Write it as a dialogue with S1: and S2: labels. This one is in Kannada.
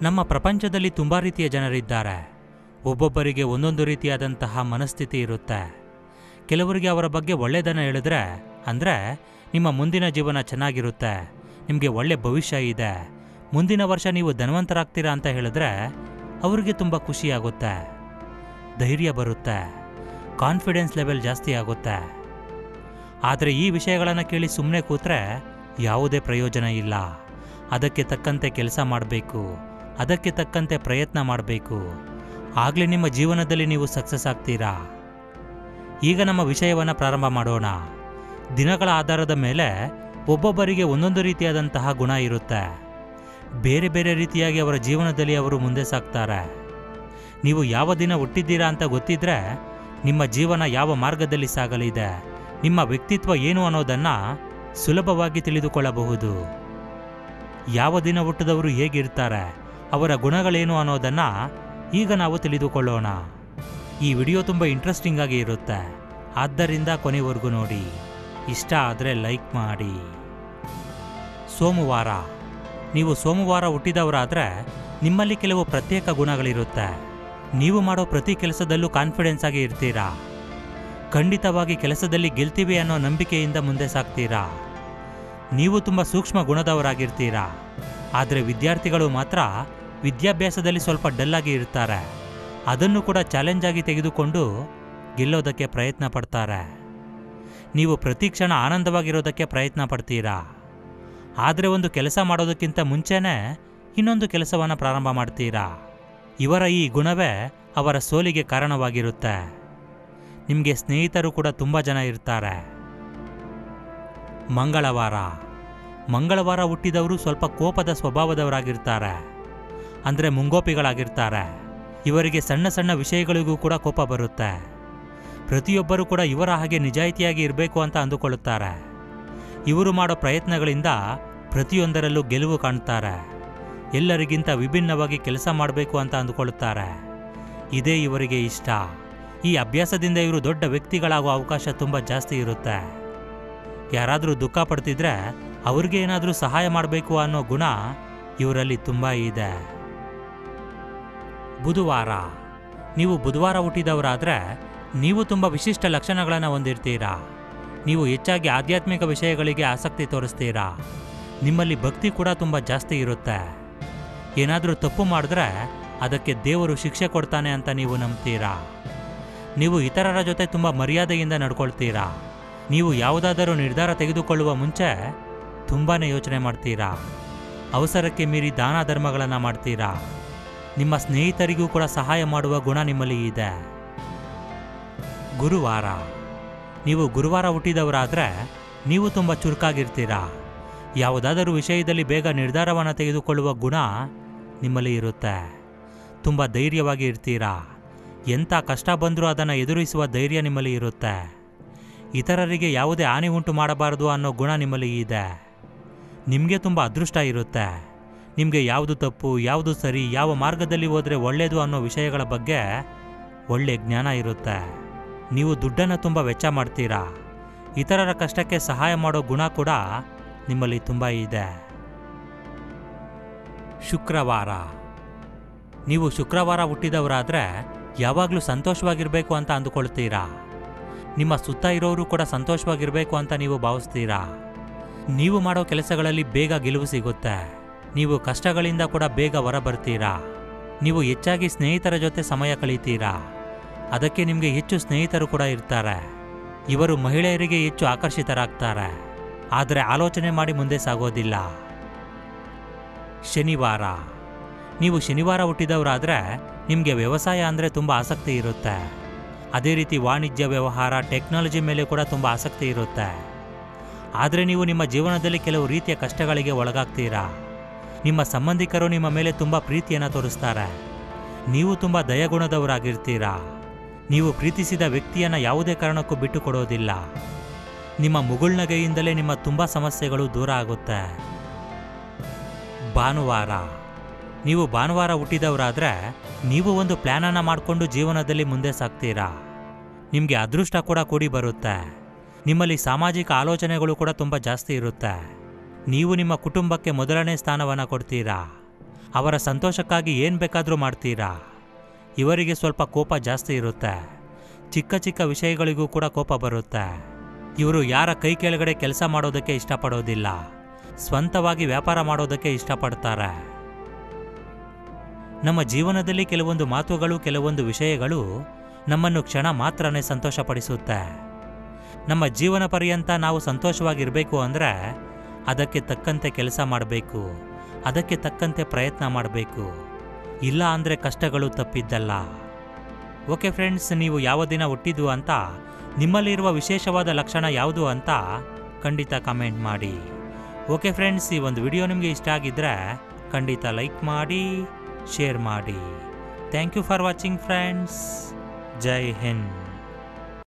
S1: ನಮ್ಮ ಪ್ರಪಂಚದಲ್ಲಿ ತುಂಬ ರೀತಿಯ ಜನರಿದ್ದಾರೆ ಒಬ್ಬೊಬ್ಬರಿಗೆ ಒಂದೊಂದು ರೀತಿಯಾದಂತಹ ಮನಸ್ಥಿತಿ ಇರುತ್ತೆ ಕೆಲವರಿಗೆ ಅವರ ಬಗ್ಗೆ ಒಳ್ಳೆಯದನ್ನು ಹೇಳಿದ್ರೆ ಅಂದರೆ ನಿಮ್ಮ ಮುಂದಿನ ಜೀವನ ಚೆನ್ನಾಗಿರುತ್ತೆ ನಿಮಗೆ ಒಳ್ಳೆ ಭವಿಷ್ಯ ಇದೆ ಮುಂದಿನ ವರ್ಷ ನೀವು ಧನವಂತರಾಗ್ತೀರಾ ಅಂತ ಹೇಳಿದ್ರೆ ಅವರಿಗೆ ತುಂಬ ಖುಷಿಯಾಗುತ್ತೆ ಧೈರ್ಯ ಬರುತ್ತೆ ಕಾನ್ಫಿಡೆನ್ಸ್ ಲೆವೆಲ್ ಜಾಸ್ತಿ ಆಗುತ್ತೆ ಆದರೆ ಈ ವಿಷಯಗಳನ್ನು ಕೇಳಿ ಸುಮ್ಮನೆ ಕೂತ್ರೆ ಯಾವುದೇ ಪ್ರಯೋಜನ ಇಲ್ಲ ಅದಕ್ಕೆ ತಕ್ಕಂತೆ ಕೆಲಸ ಮಾಡಬೇಕು ಅದಕ್ಕೆ ತಕ್ಕಂತೆ ಪ್ರಯತ್ನ ಮಾಡಬೇಕು ಆಗಲೇ ನಿಮ್ಮ ಜೀವನದಲ್ಲಿ ನೀವು ಸಕ್ಸಸ್ ಆಗ್ತೀರಾ ಈಗ ನಮ್ಮ ವಿಷಯವನ್ನು ಪ್ರಾರಂಭ ಮಾಡೋಣ ದಿನಗಳ ಆಧಾರದ ಮೇಲೆ ಒಬ್ಬೊಬ್ಬರಿಗೆ ಒಂದೊಂದು ರೀತಿಯಾದಂತಹ ಗುಣ ಇರುತ್ತೆ ಬೇರೆ ಬೇರೆ ರೀತಿಯಾಗಿ ಅವರ ಜೀವನದಲ್ಲಿ ಅವರು ಮುಂದೆ ಸಾಗ್ತಾರೆ ನೀವು ಯಾವ ದಿನ ಹುಟ್ಟಿದ್ದೀರಾ ಅಂತ ಗೊತ್ತಿದ್ರೆ ನಿಮ್ಮ ಜೀವನ ಯಾವ ಮಾರ್ಗದಲ್ಲಿ ಸಾಗಲಿದೆ ನಿಮ್ಮ ವ್ಯಕ್ತಿತ್ವ ಏನು ಅನ್ನೋದನ್ನು ಸುಲಭವಾಗಿ ತಿಳಿದುಕೊಳ್ಳಬಹುದು ಯಾವ ದಿನ ಹುಟ್ಟಿದವರು ಹೇಗಿರ್ತಾರೆ ಅವರ ಗುಣಗಳೇನು ಅನ್ನೋದನ್ನು ಈಗ ನಾವು ತಿಳಿದುಕೊಳ್ಳೋಣ ಈ ವಿಡಿಯೋ ತುಂಬ ಇಂಟ್ರೆಸ್ಟಿಂಗ್ ಆಗಿ ಇರುತ್ತೆ ಆದ್ದರಿಂದ ಕೊನೆವರೆಗೂ ನೋಡಿ ಇಷ್ಟ ಆದರೆ ಲೈಕ್ ಮಾಡಿ ಸೋಮವಾರ ನೀವು ಸೋಮವಾರ ಹುಟ್ಟಿದವರಾದರೆ ನಿಮ್ಮಲ್ಲಿ ಕೆಲವು ಪ್ರತ್ಯೇಕ ಗುಣಗಳಿರುತ್ತೆ ನೀವು ಮಾಡೋ ಪ್ರತಿ ಕೆಲಸದಲ್ಲೂ ಕಾನ್ಫಿಡೆನ್ಸ್ ಆಗಿ ಇರ್ತೀರಾ ಖಂಡಿತವಾಗಿ ಕೆಲಸದಲ್ಲಿ ಗೆಲ್ತೀವಿ ಅನ್ನೋ ನಂಬಿಕೆಯಿಂದ ಮುಂದೆ ಸಾಗ್ತೀರಾ ನೀವು ತುಂಬ ಸೂಕ್ಷ್ಮ ಗುಣದವರಾಗಿರ್ತೀರಾ ಆದರೆ ವಿದ್ಯಾರ್ಥಿಗಳು ಮಾತ್ರ ವಿದ್ಯಾಭ್ಯಾಸದಲ್ಲಿ ಸ್ವಲ್ಪ ಡಲ್ಲಾಗಿ ಇರ್ತಾರೆ ಅದನ್ನು ಕೂಡ ಚಾಲೆಂಜ್ ಆಗಿ ತೆಗೆದುಕೊಂಡು ಗೆಲ್ಲೋದಕ್ಕೆ ಪ್ರಯತ್ನ ಪಡ್ತಾರೆ ನೀವು ಪ್ರತಿ ಕ್ಷಣ ಆನಂದವಾಗಿರೋದಕ್ಕೆ ಪ್ರಯತ್ನ ಪಡ್ತೀರಾ ಆದರೆ ಒಂದು ಕೆಲಸ ಮಾಡೋದಕ್ಕಿಂತ ಮುಂಚೆನೇ ಇನ್ನೊಂದು ಕೆಲಸವನ್ನು ಪ್ರಾರಂಭ ಮಾಡ್ತೀರಾ ಇವರ ಈ ಗುಣವೇ ಅವರ ಸೋಲಿಗೆ ಕಾರಣವಾಗಿರುತ್ತೆ ನಿಮಗೆ ಸ್ನೇಹಿತರು ಕೂಡ ತುಂಬ ಜನ ಇರ್ತಾರೆ ಮಂಗಳವಾರ ಮಂಗಳವಾರ ಹುಟ್ಟಿದವರು ಸ್ವಲ್ಪ ಕೋಪದ ಸ್ವಭಾವದವರಾಗಿರ್ತಾರೆ ಅಂದರೆ ಮುಂಗೋಪಿಗಳಾಗಿರ್ತಾರೆ ಇವರಿಗೆ ಸಣ್ಣ ಸಣ್ಣ ವಿಷಯಗಳಿಗೂ ಕೂಡ ಕೋಪ ಬರುತ್ತೆ ಪ್ರತಿಯೊಬ್ಬರೂ ಕೂಡ ಇವರ ಹಾಗೆ ನಿಜಾಯಿತಿಯಾಗಿ ಇರಬೇಕು ಅಂತ ಅಂದುಕೊಳ್ಳುತ್ತಾರೆ ಇವರು ಮಾಡೋ ಪ್ರಯತ್ನಗಳಿಂದ ಪ್ರತಿಯೊಂದರಲ್ಲೂ ಗೆಲುವು ಕಾಣ್ತಾರೆ ಎಲ್ಲರಿಗಿಂತ ವಿಭಿನ್ನವಾಗಿ ಕೆಲಸ ಮಾಡಬೇಕು ಅಂತ ಅಂದುಕೊಳ್ಳುತ್ತಾರೆ ಇದೇ ಇವರಿಗೆ ಇಷ್ಟ ಈ ಅಭ್ಯಾಸದಿಂದ ಇವರು ದೊಡ್ಡ ವ್ಯಕ್ತಿಗಳಾಗುವ ಅವಕಾಶ ತುಂಬ ಜಾಸ್ತಿ ಇರುತ್ತೆ ಯಾರಾದರೂ ದುಃಖ ಪಡ್ತಿದ್ರೆ ಅವ್ರಿಗೆ ಏನಾದರೂ ಸಹಾಯ ಮಾಡಬೇಕು ಅನ್ನೋ ಗುಣ ಇವರಲ್ಲಿ ತುಂಬ ಇದೆ ಬುಧವಾರ ನೀವು ಬುಧವಾರ ಹುಟ್ಟಿದವರಾದರೆ ನೀವು ತುಂಬ ವಿಶಿಷ್ಟ ಲಕ್ಷಣಗಳನ್ನು ಹೊಂದಿರ್ತೀರಾ ನೀವು ಹೆಚ್ಚಾಗಿ ಆಧ್ಯಾತ್ಮಿಕ ವಿಷಯಗಳಿಗೆ ಆಸಕ್ತಿ ತೋರಿಸ್ತೀರಾ ನಿಮ್ಮಲ್ಲಿ ಭಕ್ತಿ ಕೂಡ ತುಂಬ ಜಾಸ್ತಿ ಇರುತ್ತೆ ಏನಾದರೂ ತಪ್ಪು ಮಾಡಿದ್ರೆ ಅದಕ್ಕೆ ದೇವರು ಶಿಕ್ಷೆ ಕೊಡ್ತಾನೆ ಅಂತ ನೀವು ನಂಬ್ತೀರಾ ನೀವು ಇತರರ ಜೊತೆ ತುಂಬ ಮರ್ಯಾದೆಯಿಂದ ನಡ್ಕೊಳ್ತೀರಾ ನೀವು ಯಾವುದಾದರೂ ನಿರ್ಧಾರ ತೆಗೆದುಕೊಳ್ಳುವ ಮುಂಚೆ ತುಂಬಾ ಯೋಚನೆ ಮಾಡ್ತೀರಾ ಅವಸರಕ್ಕೆ ಮೀರಿ ದಾನ ಧರ್ಮಗಳನ್ನು ಮಾಡ್ತೀರಾ ನಿಮ್ಮ ಸ್ನೇಹಿತರಿಗೂ ಕೂಡ ಸಹಾಯ ಮಾಡುವ ಗುಣ ನಿಮ್ಮಲ್ಲಿ ಇದೆ ಗುರುವಾರ ನೀವು ಗುರುವಾರ ಹುಟ್ಟಿದವರಾದರೆ ನೀವು ತುಂಬ ಚುರುಕಾಗಿರ್ತೀರಾ ಯಾವುದಾದರೂ ವಿಷಯದಲ್ಲಿ ಬೇಗ ನಿರ್ಧಾರವನ್ನು ತೆಗೆದುಕೊಳ್ಳುವ ಗುಣ ನಿಮ್ಮಲ್ಲಿ ಇರುತ್ತೆ ತುಂಬ ಧೈರ್ಯವಾಗಿ ಇರ್ತೀರಾ ಎಂಥ ಕಷ್ಟ ಬಂದರೂ ಅದನ್ನು ಎದುರಿಸುವ ಧೈರ್ಯ ನಿಮ್ಮಲ್ಲಿ ಇರುತ್ತೆ ಇತರರಿಗೆ ಯಾವುದೇ ಹಾನಿ ಉಂಟು ಮಾಡಬಾರದು ಅನ್ನೋ ಗುಣ ನಿಮ್ಮಲ್ಲಿ ಇದೆ ನಿಮಗೆ ತುಂಬ ಅದೃಷ್ಟ ಇರುತ್ತೆ ನಿಮಗೆ ಯಾವುದು ತಪ್ಪು ಯಾವುದು ಸರಿ ಯಾವ ಮಾರ್ಗದಲ್ಲಿ ಹೋದರೆ ಒಳ್ಳೆಯದು ಅನ್ನೋ ವಿಷಯಗಳ ಬಗ್ಗೆ ಒಳ್ಳೆ ಜ್ಞಾನ ಇರುತ್ತೆ ನೀವು ದುಡ್ಡನ್ನು ತುಂಬ ವೆಚ್ಚ ಮಾಡ್ತೀರಾ ಇತರರ ಕಷ್ಟಕ್ಕೆ ಸಹಾಯ ಮಾಡೋ ಗುಣ ಕೂಡ ನಿಮ್ಮಲ್ಲಿ ತುಂಬ ಇದೆ ಶುಕ್ರವಾರ ನೀವು ಶುಕ್ರವಾರ ಹುಟ್ಟಿದವರಾದರೆ ಯಾವಾಗಲೂ ಸಂತೋಷವಾಗಿರಬೇಕು ಅಂತ ಅಂದುಕೊಳ್ತೀರಾ ನಿಮ್ಮ ಸುತ್ತ ಇರೋರು ಕೂಡ ಸಂತೋಷವಾಗಿರಬೇಕು ಅಂತ ನೀವು ಭಾವಿಸ್ತೀರಾ ನೀವು ಮಾಡೋ ಕೆಲಸಗಳಲ್ಲಿ ಬೇಗ ಗೆಲುವು ಸಿಗುತ್ತೆ ನೀವು ಕಷ್ಟಗಳಿಂದ ಕೂಡ ಬೇಗ ಹೊರಬರ್ತೀರಾ ನೀವು ಹೆಚ್ಚಾಗಿ ಸ್ನೇಹಿತರ ಜೊತೆ ಸಮಯ ಕಳೀತೀರಾ ಅದಕ್ಕೆ ನಿಮಗೆ ಹೆಚ್ಚು ಸ್ನೇಹಿತರು ಕೂಡ ಇರ್ತಾರೆ ಇವರು ಮಹಿಳೆಯರಿಗೆ ಹೆಚ್ಚು ಆಕರ್ಷಿತರಾಗ್ತಾರೆ ಆದರೆ ಆಲೋಚನೆ ಮಾಡಿ ಮುಂದೆ ಸಾಗೋದಿಲ್ಲ ಶನಿವಾರ ನೀವು ಶನಿವಾರ ಹುಟ್ಟಿದವರಾದರೆ ನಿಮಗೆ ವ್ಯವಸಾಯ ಅಂದರೆ ತುಂಬ ಆಸಕ್ತಿ ಇರುತ್ತೆ ಅದೇ ರೀತಿ ವಾಣಿಜ್ಯ ವ್ಯವಹಾರ ಟೆಕ್ನಾಲಜಿ ಮೇಲೆ ಕೂಡ ತುಂಬ ಆಸಕ್ತಿ ಇರುತ್ತೆ ಆದರೆ ನೀವು ನಿಮ್ಮ ಜೀವನದಲ್ಲಿ ಕೆಲವು ರೀತಿಯ ಕಷ್ಟಗಳಿಗೆ ಒಳಗಾಗ್ತೀರಾ ನಿಮ್ಮ ಸಂಬಂಧಿಕರು ನಿಮ್ಮ ಮೇಲೆ ತುಂಬ ಪ್ರೀತಿಯನ್ನು ತೋರಿಸ್ತಾರೆ ನೀವು ತುಂಬ ದಯಗುಣದವರಾಗಿರ್ತೀರಾ ನೀವು ಪ್ರೀತಿಸಿದ ವ್ಯಕ್ತಿಯನ್ನು ಯಾವುದೇ ಕಾರಣಕ್ಕೂ ಬಿಟ್ಟು ಕೊಡೋದಿಲ್ಲ ನಿಮ್ಮ ಮುಗುಳ್ನಗೆಯಿಂದಲೇ ನಿಮ್ಮ ತುಂಬ ಸಮಸ್ಯೆಗಳು ದೂರ ಆಗುತ್ತೆ ಭಾನುವಾರ ನೀವು ಭಾನುವಾರ ಹುಟ್ಟಿದವರಾದರೆ ನೀವು ಒಂದು ಪ್ಲ್ಯಾನನ್ನು ಮಾಡಿಕೊಂಡು ಜೀವನದಲ್ಲಿ ಮುಂದೆ ಸಾಗ್ತೀರಾ ನಿಮಗೆ ಅದೃಷ್ಟ ಕೂಡ ಕೂಡಿ ಬರುತ್ತೆ ನಿಮ್ಮಲ್ಲಿ ಸಾಮಾಜಿಕ ಆಲೋಚನೆಗಳು ಕೂಡ ತುಂಬ ಜಾಸ್ತಿ ಇರುತ್ತೆ ನೀವು ನಿಮ್ಮ ಕುಟುಂಬಕ್ಕೆ ಮೊದಲನೇ ಸ್ಥಾನವನ್ನು ಕೊಡ್ತೀರಾ ಅವರ ಸಂತೋಷಕ್ಕಾಗಿ ಏನು ಬೇಕಾದರೂ ಮಾಡ್ತೀರಾ ಇವರಿಗೆ ಸ್ವಲ್ಪ ಕೋಪ ಜಾಸ್ತಿ ಇರುತ್ತೆ ಚಿಕ್ಕ ಚಿಕ್ಕ ವಿಷಯಗಳಿಗೂ ಕೂಡ ಕೋಪ ಬರುತ್ತೆ ಇವರು ಯಾರ ಕೈ ಕೆಳಗಡೆ ಕೆಲಸ ಮಾಡೋದಕ್ಕೆ ಇಷ್ಟಪಡೋದಿಲ್ಲ ಸ್ವಂತವಾಗಿ ವ್ಯಾಪಾರ ಮಾಡೋದಕ್ಕೆ ಇಷ್ಟಪಡ್ತಾರೆ ನಮ್ಮ ಜೀವನದಲ್ಲಿ ಕೆಲವೊಂದು ಮಾತುಗಳು ಕೆಲವೊಂದು ವಿಷಯಗಳು ನಮ್ಮನ್ನು ಕ್ಷಣ ಮಾತ್ರನೇ ಸಂತೋಷಪಡಿಸುತ್ತೆ ನಮ್ಮ ಜೀವನ ಪರ್ಯಂತ ನಾವು ಸಂತೋಷವಾಗಿರಬೇಕು ಅಂದರೆ ಅದಕ್ಕೆ ತಕ್ಕಂತೆ ಕೆಲಸ ಮಾಡಬೇಕು ಅದಕ್ಕೆ ತಕ್ಕಂತೆ ಪ್ರಯತ್ನ ಮಾಡಬೇಕು ಇಲ್ಲ ಅಂದರೆ ಕಷ್ಟಗಳು ತಪ್ಪಿದ್ದಲ್ಲ ಓಕೆ ಫ್ರೆಂಡ್ಸ್ ನೀವು ಯಾವ ದಿನ ಹುಟ್ಟಿದ್ದು ಅಂತ ನಿಮ್ಮಲ್ಲಿರುವ ವಿಶೇಷವಾದ ಲಕ್ಷಣ ಯಾವುದು ಅಂತ ಖಂಡಿತ ಕಮೆಂಟ್ ಮಾಡಿ ಓಕೆ ಫ್ರೆಂಡ್ಸ್ ಈ ಒಂದು ವಿಡಿಯೋ ನಿಮಗೆ ಇಷ್ಟ ಆಗಿದ್ದರೆ ಖಂಡಿತ ಲೈಕ್ ಮಾಡಿ ಶೇರ್ ಮಾಡಿ thank you for watching friends Jai Hind